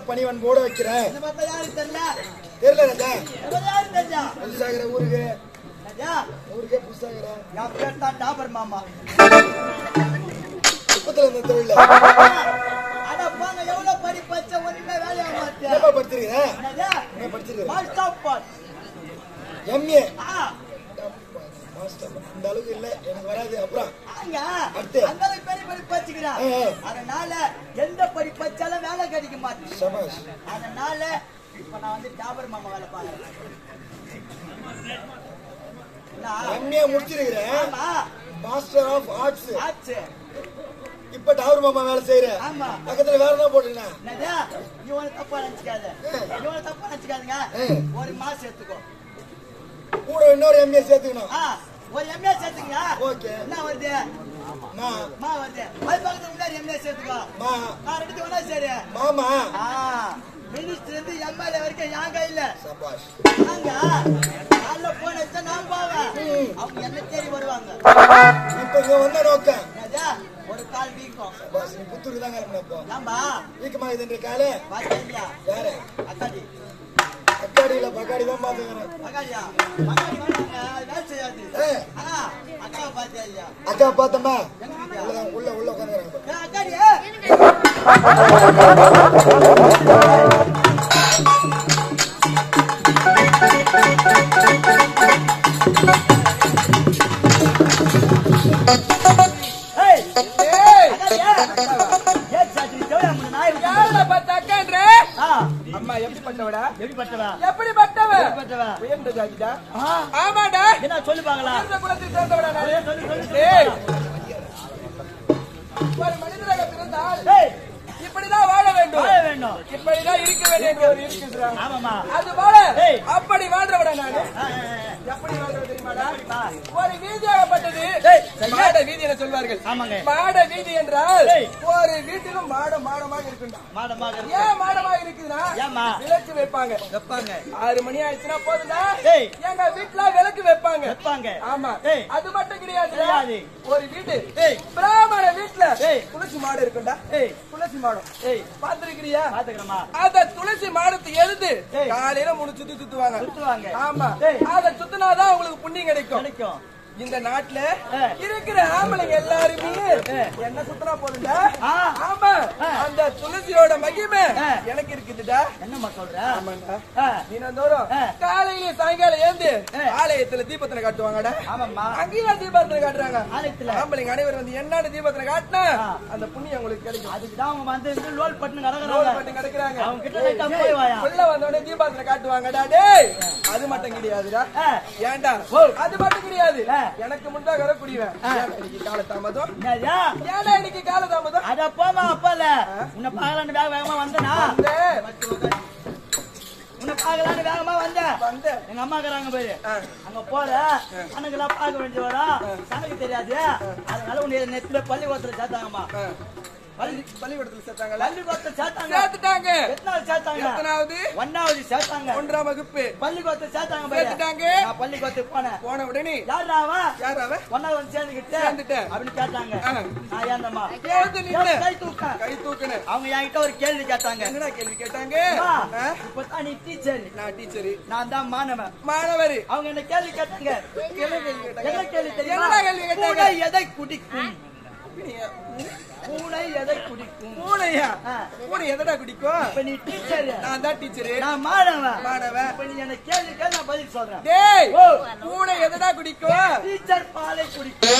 பணிவன்போடு வைக்கிறேன் இந்த மாதிரி யாருக்கு தெரியல தெரியல ராஜா இந்த மாதிரி யாருக்கு தெரிஞ்சா புதுசாகிற ஊருக்கு ராஜா ஊருக்கே புதுசாகிற என் பேர் தான் டாபர் மாமா குப்பத்துல இருந்த தொழில ஆனா போங்க எவ்வளவு படி பச்சை ஒண்ணுமே வேலையாக மாட்டேன் என்னப்பா படிச்சிருக்கிறேன் ராஜா என்ன படிச்சிருக்கிறேன் மாஸ்டர் ஆஃப் பால் எம்ஏ ஆ மாஸ்டர் இந்த அளவுக்கு இல்ல எனக்கு வராது அப்புறம் ஆங்க அடுத்து? அந்த அளவுக்கு பெரிய படி பச்சுக்கிறான் ஆ, ஆ. அதனால எந்த படி பச்சாலும் வேலை கிடைக்க மாட்டேன் சபாஷ் அதனால இப்ப நான் வந்து டாபர் மாமா வேலை பாக்குறேன் என்ன? எம்ஏ முடிச்சிருக்கிறேன் ஆமா மாஸ்டர் ஆஃப் ஆர்ட்ஸ் ஆச்சு இப்ப டவர் மாமா வேலை செய்யறேன் ஆமா. பக்கத்துல வேற என்ன போட்டுருந்தேன் என்னது இவனை தப்பா நினைச்சுக்காத இவனை தப்பா நினைச்சுக்காதுங்க ஒரு மாசம் எடுத்துக்கோ கூட இன்னொரு எம்ஏ சேர்த்துக்கணும் ஆ ஒரு எம்ஏ சேர்த்துங்க ஓகே என்ன வருது மா மா வருது அது பக்கத்துல முன்னாடி எம்ஏ சேர்த்துக்கோ மா நான் ரெண்டு ஒண்ணா சரி மாமா ஆ மினிஸ்டர் இருந்து எம்எல்ஏ வரைக்கும் என் கையில சபாஷ் நாங்க காலைல போன் வச்சா நான் போவேன் அவங்க என்ன தேடி வருவாங்க இப்ப இங்க வந்த நோக்கம் என்னது? ஒரு கால் வீக்கம் சபாஷ் நீ புத்தூருக்கு தான் கிளம்பின இப்போ ஆமா வீக்கமா இதுன்ற காலே பாத்தியா யாரு அக்காடி அக்காடியில பக்காடி தான் பாத்துக்கிறேன் அக்காடியா அக்காடி வேணாங்க வேலை செய்யாது ஏ, ஆ அக்காவை பாத்தியா இல்லையா அக்கா பார்த்தம்மா எங்க வீட்டியா? உள்ளதான் உள்ள உள்ள உட்காந்துக்கிறாங்க ஏ, அக்காடி ஏய் அக்காடியா ஏ சாத்திரி தேவையா முன்ன நாய் யாரை பார்த்து அக்கான்ற? ஆ அம்மா எப்படிப்பட்டவடா எப்படிப்பட்டவா எப்படிப்பட்டவ எப்படிப்பட்டவா உயர்ந்த ஜாதிடா ஆ ஆமாடா என்ன சொல்லி பாக்கலாம் உயர்ந்த குலத்தை சேர்ந்தவடா நானு. சொல்லி சொல்லி டேய், ஒரு மனிதராக பிறந்தால் ஏய் இப்படிதான் வாழ வேண்டும் வாழ வேண்டும் இப்படிதான் இருக்க வேண்டிய ஒரு இருக்குதுடா ஆமாமா அது போல ஏய். அப்படி வாழ்றவடா நானு ஆ, ஆ, ஆ. எப்படி வாழ்றது தெரியுமாடா ஆ. ஒரு வீதியாகப்பட்டது ஏய், மாட வீதி என சொல்வார்கள் ஆமாங்க. மாட வீதி என்றால் ஏய். ஒரு வீட்டிலும் மாட மாடமாக இருக்குண்டா மாடமாக இருக்கு. ஏன் மாடமாக இருக்குதுன்னா ஏம்மா? விளக்கு வைப்பாங்க வைப்பாங்க ஆறு மணி ஆயிடுச்சுன்னா போதும்டா ஏய். எங்க வீட்டுல விளக்கு வைப்பாங்க வைப்பாங்க ஆமா ஏய். அது மட்டும் கிடையாது கிடையாது. ஒரு வீடு ஏய். பிராமண வீட்டுல ஏய். துளசி மாடு இருக்குண்டா ஏய் துளசி மாடம் ஏய் பாத்துருக்கிறியா பாத்துக்கிறமா அத துளசி மாடத்தை எழுது ஏய். காலையில மூணு சுத்து சுத்துவாங்க சுத்துவாங்க ஆமா ஏய். அத சுத்தினாதான் உங்களுக்கு புண்ணியம் கிடைக்கும் கிடைக்கும் இந்த நாட்டுல ஏய். இருக்கிற ஆம்பளைங்க எல்லாருமே என்ன சுத்தினா போதுண்டா ஆ. ஆமா ஏய். அந்த துளசியோட மகிமை ஏய். எனக்கு இருக்குதுடா என்னம்மா சொல்ற ஆமாண்டா ஆ, தினந்தோறும் ஏய். காலையில சாயங்காலம் ஏந்து ஏய். ஆலயத்துல தீபத்தின காட்டுவாங்கடா ஆமாம்மா அங்கேயும் தீபத்தின காட்டுறாங்க ஆலயத்துல? ஆம்பளைங்க அனைவரும் வந்து என்னன்னு தீபத்தின காட்டினா ஆ. அந்த புண்ணியம் உங்களுக்கு கிடைக்கும் அதுக்குதான் அவங்க வந்து இருந்து லோல் பட்டு ரோல் நடக்கிறாங்க பண்ணி கிடக்குறாங்க அவங்க கிட்ட லைட்டா போய் வாயா உள்ள வந்தோடனே தீபாத்தின காட்டுவாங்கடா டேய் அது மட்டும் கிடையாதுடா ஆ, ஏன்டா ஓ. அது மட்டும் கிடையாது ஆ. எனக்கு முன்பாக வரக்கூடியவன் ஏன்டா இன்னைக்கு கால தாமதம் என்னய்யா? ஏன்டா இன்னைக்கு கால தாமதம் அட போமா அப்பால உன்னை பாக்கலான்னு வேக வேகமா வந்தனா வந்து உன்னை பாக்கலான்னு வேகமா வந்தேன் வந்து எங்க அம்மா இருக்கிறாங்க பாரு ஆ. அங்க போற கணக்கெல்லாம் பார்க்க வேண்டிய வரும் கணக்கு தெரியாது அதனால உன்னை நெத்துல பள்ளிக்கூடத்துல சேர்த்தாங்கம்மா ஆ. பள்ளி பள்ளிக்கூடத்துல சேர்த்தாங்களா பள்ளிக்கூடத்துல சேர்த்தாங்க சேர்த்துட்டாங்க எத்தனாவது சேர்த்தாங்க எத்தனாவது ஒன்னாவது சேர்த்தாங்க ஒன்றாம் வகுப்பு பள்ளிக்கூடத்துல சேர்த்தாங்க பாரு சேர்த்துட்டாங்க. நான் பள்ளிக்கூடத்துக்கு போனேன் போன உடனே யாரா அவன் யார் அவ ஒன்னாவது வந்து சேர்ந்துக்கிட்டு சேர்ந்துட்டேன். அப்படின்னு கேட்டாங்க ஆ. நான் ஏந்தம்மா எழுந்து நின்னு. கை தூக்க கை தூக்குன அவங்க என்கிட்ட ஒரு கேள்வி கேட்டாங்க என்னடா கேள்வி கேட்டாங்க அம்மா, ஆ? இப்பதான் நீ டீச்சர் நான் டீச்சரு நான் தான் மாணவன் மாணவர் அவங்க என்ன கேள்வி கேட்டாங்க என்ன கேள்வி கேட்டாங்க? என்ன கேள்வி தெரியுமா என்னடா கேள்வி கேட்டாங்க? பூனை எதை குடிக்கும் பூனை எதை குடிக்கும் பூனையா ஆ. பூனை எதடா குடிக்கும் இப்ப நீ டீச்சர் நான் தான் டீச்சரு நான் மாணவன் மாணவன் இப்ப நீ என்ன கேள்வி கேள் நான் பதில் சொல்றேன் டேய் ஓ. பூனை எதடா குடிக்கும் டீச்சர் பாலை குடிக்கும்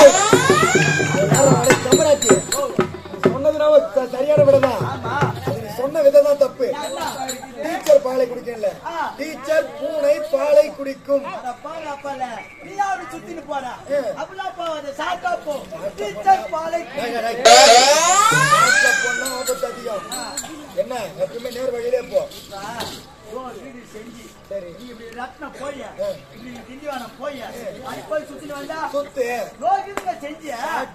சமராட்சி சொன்னது நாம ச- சரியான விடதான் ஆமா அது நீ சொன்ன விதம் தான் தப்பு அண்ணா, டீச்சர் பாலை குடிக்கல ஆ. டீச்சர் பூனை பாலை குடிக்கும் அட பாரு அப்பால நீ அப்படி சுத்தின்னு போற அப்படிலாம் போவாத சாக்கா போ டீச்சர் பாலை டேய், குடிக்கும் டேய், டேய். நாட்டுல போனா ஆபத்து அதிகம் என்ன எப்பவுமே நேர் வழியிலே போ ஓ, வீடு செஞ்சு சரி நீ இப்படி ரத்னம் போய இப்படி திண்டிவானம் போய அது போய் சுத்திட்டு வந்தா சுத்து ரோகிங்க செஞ்சு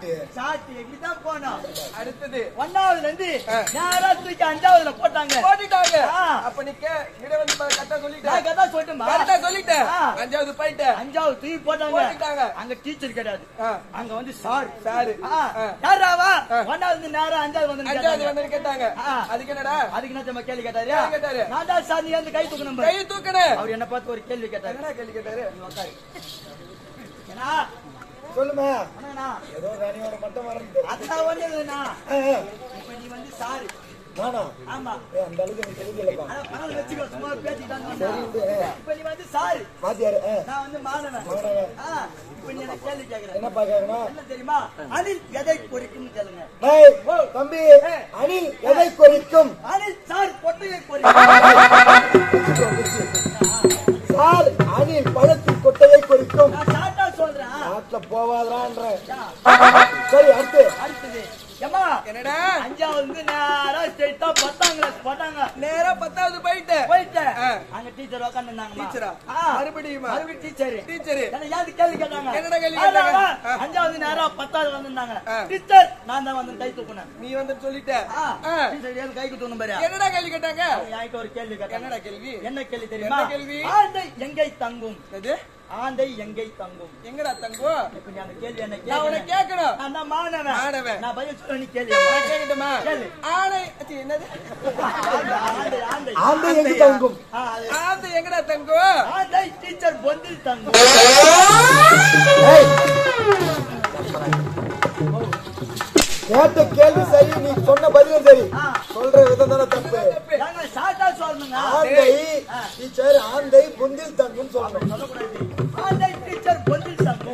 சாட்டு சாட்டு இப்படிதான் போனோம் அடுத்தது ஒன்னாவதுல இருந்து ஆ. நேரா தூக்கி அஞ்சாவதுல போட்டாங்க போட்டுட்டாங்க ஆ. அப்ப நீ கே இட வந்து கரெக்டா சொல்லிட்டேன் நான் கதா சொல்லட்டுமா கரெக்டா சொல்லிட்டேன் ஆ. அஞ்சாவது போயிட்டேன் அஞ்சாவது தூக்கி போட்டாங்க போட்டுட்டாங்க. அங்க டீச்சர் கிடையாது ஆ. அங்க வந்து சார் சாரு. ஆ. ஆ. யாராவா ஆ. ஒன்னாவது இருந்து நேரா அஞ்சாவது வந்து அஞ்சாவது கேட்டாங்க. வந்து கேட்டாங்க ஆ. அதுக்கு என்னடா அதுக்கு என்ன தெரியுமா கேள்வி கேட்டாரு கேள்வி கேட்டாரு. நான் தான் சார் நீ வந்து கை தூக்கணும் கை தூக்கணு அவர் என்ன பார்த்து ஒரு கேள்வி கேட்டாரு என்னடா கேள்வி கேட்டாரு ஏன்னா சொல்லுமா அண்ணா, ஏதோ வேணையோட மட்டும் வரது அதான் ஒண்ணு இல்லைண்ணா ஆ, ஆ. இப்ப நீ வந்து சாரு நானா ஆமா ஏய், அந்த அளவுக்கு எனக்கு தெரியலப்பா அதான் பரவாயில்ல வச்சுக்கோ சும்மா பேசிக்கிட்டான்னு சரி, வந்தேன். விடு. இப்ப நீ வந்து சாரு வாத்தியாரு ஆ, நான் வந்து மாணவன் மாணவன். ஆ, இப்ப நீ எனக்கு கேள்வி கேக்குற என்ன பாக்காங்கன்னா என்ன தெரியுமா அனில் எதை குறிக்கும் கேளுங்க டேய், தம்பி அணில் எதை குறிக்கும் அனில் சார் பொட்டையை குறிக்கும் சார் அணில் பழத்தின் கொட்டையை குறிக்கும் நான் ஷார்ட்டா சொல்றேன் நாட்டுல போவாதான்ற யா, சரி அடுத்து அடுத்தது ஏமா என்னடா அஞ்சாவது வந்து நேரா ஸ்ட்ரெயிட்டா பத்தாம் கிளாஸ் போட்டாங்க நேரா பத்தாவது போயிட்டேன் போயிட்டேன் ஆ. அங்க டீச்சர் உட்காந்துருந்தாங்க டீச்சரா? மறுபடியுமா? மறுபடியும் டீச்சர் டீச்சரு யாரு கேள்வி கேட்டாங்க என்னடா கேள்வி அதான், கேட்டாங்க? அதான். ஆ. அஞ்சாவது நேரம் பத்தாவது வந்திருந்தாங்க ஆ. டீச்சர் நான் தான் வந்து கை தூக்குனேன் நீ வந்து சொல்லிட்ட ஆ, ஆ. டீச்சர் ஏன் கைக்கு தூக்கணும் பாரு என்னடா கேள்வி கேட்டாங்க அவங்க என்கிட்ட ஒரு கேள்வி கேட்டாங்க என்னடா கேள்வி என்ன கேள்வி தெரியுமா என்ன கேள்வி? ஆந்தை எங்கை தங்கும் அது ஆந்தை எங்கை தங்கும் எங்கடா தங்கம் இப்ப நீ அந்த கேள்வி என்ன நான் உனக்கு கேட்கணும் கேட்கணும் நான் தான் மாணவன் மாணவன். நான் பதில் சொல்ல நீ கேள்வி நான் கேட்கட்டுமா கேளு. ஆணை ச்சீ, என்னது ஆந்தை, ஆந்தை, ஆந்தை. ஆந்தை எங்கு தங்கும் ஆ, அது. ஆந்தை எங்கடா தங்கம் ஆந்தை டீச்சர் பொந்தில் தங்கும் ஏய். கேட்ட கேள்வி சரி நீ சொன்ன பதிலும் சரி ஆ. சொல்ற விதம் தானே தப்பு ஏங்க ஷார்ட்டா சொல்லணுங்க ஆந்தை டீச்சர் ஆந்தை புந்தில் தங்கும் சொல்லணும் சொல்லக்கூடாது ஆந்தை டீச்சர் பொந்தில் தங்கும்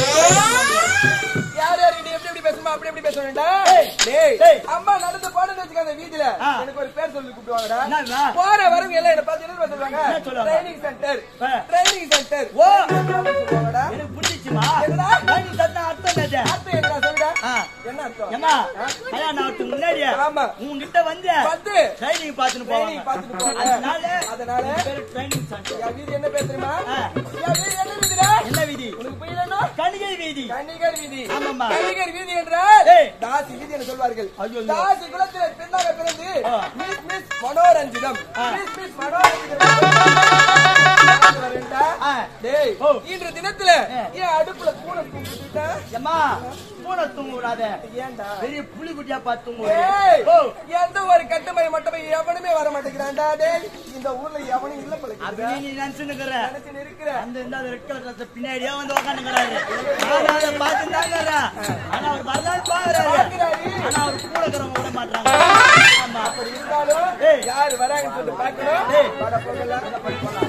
யார் யார் நீ எப்படி எப்படி பேசணுமா அப்படி எப்படி பேச வேண்டாம் ஏய். டேய் ஏய். அம்மா நடந்து போனது வச்சுக்க அந்த வீதியில ஆ. எனக்கு ஒரு பேர் சொல்லி கூப்பிடுவாங்கடா என்னங்க? போற வரவங்க எல்லாம் என்ன பார்த்து என்ன சொல்லுவாங்க என்ன சொல்லுவாங்க? ட்ரைனிங் சென்டர் ஆ. ட்ரைனிங் சென்டர் ஓ. சொல்லுவாங்கடா எனக்கு புரிஞ்சிச்சுமா என்னடா? நீ சத்தம் அர்த்தம் என்னது? அர்த்தம் என்ன சொல்லுடா ஆ. என்ன அர்த்தம் ஏம்மா, கல்யாணம் ஆகறதுக்கு முன்னாடியே ஆமா. உன்கிட்ட வந்து வந்து training பார்த்துட்டு போவாங்க. Training பார்த்துட்டு போவாங்க. அதனால அதனால? இது பேரு training center. என் வீதி என்ன பேர் தெரியுமா ஆ. என் வீதி என்ன வீதிடா என்ன வீதி உனக்கு புரியலன்னா கணிகை வீதி கன்னிகர் வீதி ஆமாம்மா. கன்னிகர் வீதி என்றால் ஏய். தாசி வீதி என்று சொல்வார்கள் ஐயோ. தாசி குலத்தில் பெண்ணாக பிறந்து ஆ. மிஸ் மிஸ் மனோரஞ்சிதம் ஆ. மிஸ் மிஸ் மனோரஞ்சிதம் வரேன்டா. ஆ. டேய் ஓ. இன்று தினத்துல ஆ. ஏன் அடுப்புல பூனை தூக்கிட்டா ஏம்மா பூனை தூங்க விடாத ஏன்டா பெரிய புலி குட்டியா பார்த்து தூங்க ஏய், விடு. ஓ எந்த ஒரு கட்டுமை மட்டுமே எவனுமே வர மாட்டேங்கிறான்டா டேய் இந்த ஊர்ல எவனும் இல்ல போல அப்படி நீ நினைச்சுன்னுக்குற நினைச்சு இருக்கிற அந்த இந்த ரெட் கலர் ட்ரெஸ் பின்னாடியே வந்து உட்காந்துக்கிறாரு நான் அதை பார்த்து தாங்கிறேன் ஆனா அவர் வரலாறு பாக்குறாரு பார்க்கிறாரு. ஆனா அவர் கூட இருக்கிறவங்க விட மாட்டாங்க ஆமா அப்படி இருந்தாலும் ஏய். யாரு வராங்கன்னு சொல்லிட்டு பார்க்கணும் ஏய். வர போகலாம்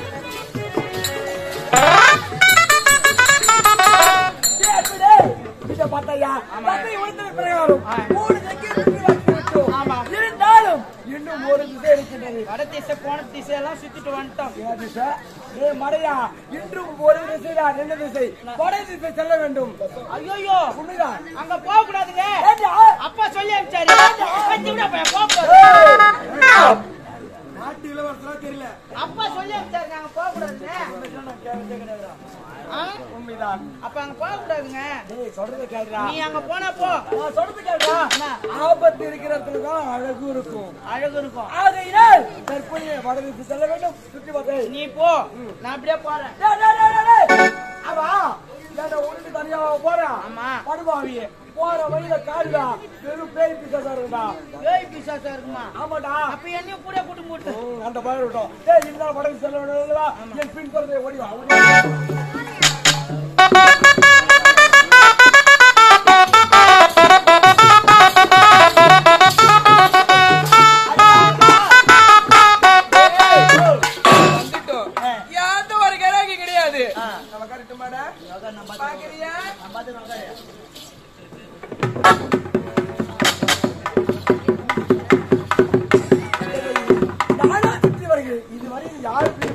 இத பார்த்தாயா பத்தை உயர்த்தின பிரகாரம் மூணு திக்கை சுற்றி வந்து விட்டோம். இருந்தாலும் இன்னும் ஒரு திசை இருக்கின்றது வட திசை போன திசை எல்லாம் சுத்திட்டு வந்துட்டோம் என்ன திசை? ஏய் மடையா இன்றும் ஒரு திசை தான் என்ன திசை வட திசை செல்ல வேண்டும் ஐயோ உண்மைதான் அங்க போக கூடாதுங்க ஏண்டா? அப்பா சொல்லி அனுப்பிச்சாரு போக நாட்டு இளவரசரா தெரியல அப்பா சொல்லி அனுப்பிச்சாரு நாங்க போக கூடாதுங்க ஆ? உண்மைதான் அப்ப அங்க போக கூடாதுங்க ஏய் சொல்றத கேளுடா நீ அங்க போனா போ நான் சொல்றது கேளுடா என்ன? ஆபத்து இருக்கிற இடத்துல தான் அழகு இருக்கும் அழகு இருக்கும் ஆகையினால் தற்போதைய வட திசை செல்ல வேண்டும் சுற்றி பார்த்தேன் நீ போ நான் அப்படியே போறேன் டேய், டேய், டேய், டேய், டேய். அவா, ஏன்டா உருண்டு தனியா போறான்? ஆமா. படுபாவி. போற வழியில காடுடா. வெறும் பேய் பிசாசா இருக்குடா. ஏய் பிசாசா இருக்குமா ஆமாடா. அப்ப என்னையும் கூட கூட்டு போட்டு ம், அந்த பயம் இருக்கட்டும். டேய், இருந்தாலும் வடக்கு செல்ல வேண்டும் அல்லவா? என் பின் பிறந்தே ஓடி வா. ஓடி வா. வந்துட்டோம். எந்த ஒரு கிராக்கி கிடையாது ஆ. நம்ம கரெக்டுமாடா நம்ம பாக்குறியா பார்த்து நோக்காரு நானா சுற்றி வருகிறேன் இதுவரை யாருக்கு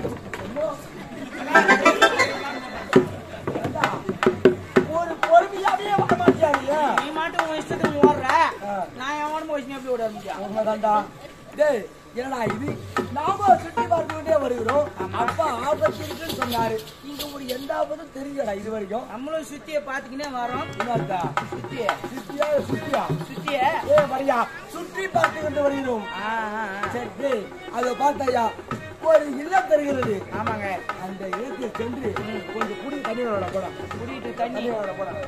ஒரு பொறுமையாவே வர மாட்டியாரு நீ மாட்டு உன் இஷ்டத்துக்கு ஓடுற நான் எவனும் வயசு எப்படி ஓட முடியும் உண்மைதான்டா டேய் என்னடா இது நாம சுற்றி பார்த்து கொண்டே வருகிறோம் அப்பா ஆபத்து இருக்குன்னு சொன்னாரு இங்க ஒரு எந்த ஆபத்தும் தெரியலடா இது வரைக்கும் நம்மளும் சுத்திய பாத்துக்கினே வரோம் என்னத்தா சுத்திய சுத்தியா சுத்தியா சுத்திய ஏ வரியா சுற்றி பார்த்து கொண்டு வருகிறோம் ஆ, ஆ, ஆ. சரி டேய், அதை பார்த்தாயா ஒரு இல்லம் தருகிறது ஆமாங்க அந்த இடத்தில் சென்று கொஞ்சம் குடி தண்ணி விட போடா குடிட்டு தண்ணி தண்ணி விட போடா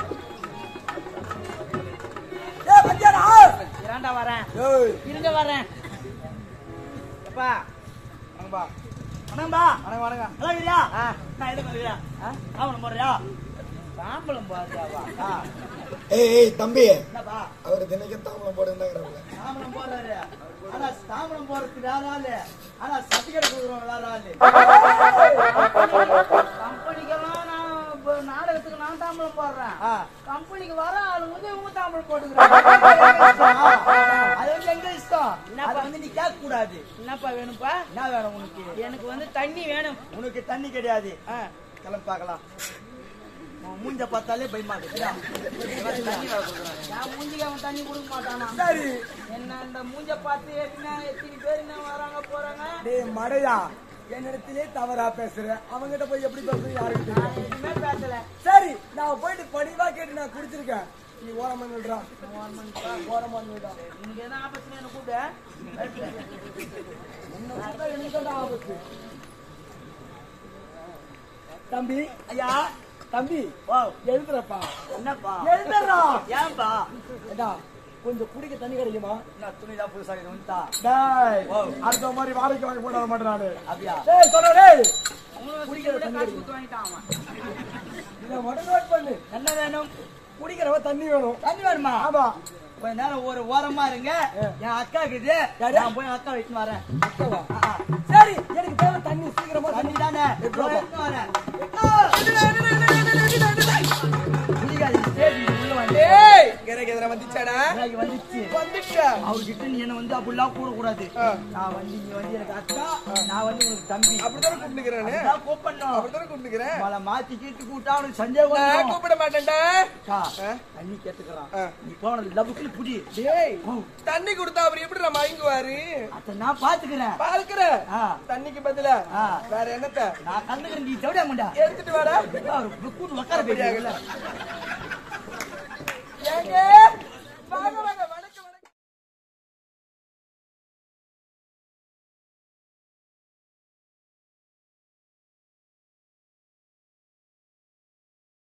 ஏ பத்தியாடா இராண்டா வரேன் ஏய் இருங்க வரேன் எப்பா வாங்கப்பா வணக்கம்பா வணக்கம் வணக்கம் நல்லா இருக்கியா நான் எதுக்கு வந்துக்கிறியா ஆவணம் போடுறியா தாம்பளம் போடுறியாவா ஏய் ஏய் தம்பி என்னப்பா அவர் தினைக்கும் தாம்பலம் போடுங்கிறாங்க தாம்பளம் போடுறாரு ஆனா தாம்பளம் போடுறதுக்கு வேற ஆளு ஆனா சர்டிபிகேட் கொடுக்குறோம் வேற ஆளு கம்பெனிக்கெல்லாம் நான் இப்ப நாடகத்துக்கு நான் தாம்பளம் போடுறேன் கம்பெனிக்கு வர ஆளு வந்து இவங்க தாம்பளம் போட்டுக்கிறாங்க அது வந்து எங்க இஷ்டம் அதை வந்து நீ கேட்க கூடாது என்னப்பா வேணும்ப்பா என்ன வேணும் உனக்கு எனக்கு வந்து தண்ணி வேணும் உனக்கு தண்ணி கிடையாது கிளம்பி பார்க்கலாம் உன் மூஞ்ச பார்த்தாலே பயமா இருக்கு என் மூஞ்சிக்கு அவன் தண்ணி கொடுக்க மாட்டானா சரி என்ன இந்த மூஞ்ச பார்த்து என்ன எத்தனை பேர் என்ன வராங்க போறாங்க டேய் மடையா என்னிடத்திலே தவறா பேசுற அவங்கிட்ட போய் எப்படி பேசுறது யாருக்கு தெரியும் நான் எதுவுமே பேசல சரி நான் போயிட்டு பணிவா கேட்டு நான் குடிச்சிருக்கேன் நீ ஓரமா நில்றா ஓரமா நில்றா உனக்கு எதனா ஆபத்து என்ன கூப்பிடு உன்னை பார்த்தா எனக்கு தான் ஆபத்து தம்பி ஐயா தம்பி ஓ எழுதுறப்பா என்னப்பா எழுதுறா ஏன்பா ஏடா கொஞ்சம் குடிக்க தண்ணி கிடைக்குமா என்ன துணிதான் புதுசாக வந்துட்டா டேய் ஓ. அடுத்த மாதிரி வாடகை வாங்க போடாத மாட்டேன் அப்படியா டேய் சொல்ற டேய் குடிக்கிற காசு கொடுத்து வாங்கிட்டான் அவன் இதை மட்டும் நோட் பண்ணு என்ன வேணும் குடிக்கிறவ தண்ணி வேணும் தண்ணி வேணுமா ஆமா கொஞ்ச நேரம் ஒரு ஓரமா இருங்க என் அக்கா இருக்குது நான் போய் அக்கா வச்சு வரேன் அக்காவா? சரி எனக்கு தேவை தண்ணி சீக்கிரமா தண்ணி தண்ணி தானே எடுத்து வா. எடுத்து வரேன் குடிக்காது ஸ்டேஜ் உள்ள வந்து ஏய் எனக்கு எதிர வந்துச்சாடா எனக்கு வந்துச்சு வந்துச்சா அவர்கிட்ட நீ என்ன வந்து அப்படிலாம் கூடக்கூடாது நான் வந்து நீ வந்து எனக்கு அக்கா நான் வந்து உனக்கு தம்பி அப்படித்தானே கூப்பிட்டுக்கிறேன் அப்படிதான் கூப்பிடணும் அப்படித்தானே கூப்பிட்டுக்கிறேன் மலை மாத்தி கீட்டு கூட்டா அவனுக்கு சந்தேகம் நான் வந்துரும். கூப்பிட மாட்டேன்டா அக்கா, ஆ? தண்ணி கேட்டுக்கிறான் ஆ. நீ போனது லபுக்கு புடி டேய் ஓ, தண்ணி கொடுத்தா அவர் எப்படி நம்ம வாங்குவாரு அத நான் பாத்துக்கிறேன் பாக்குற ஆ, தண்ணிக்கு பதிலா ஆ. வேற என்னத்த நான் கண்டுக்கிறேன் நீ செவிடா முண்டா எடுத்துட்டு வாடா கூட்டு உட்கார போயிடுல ஏங்க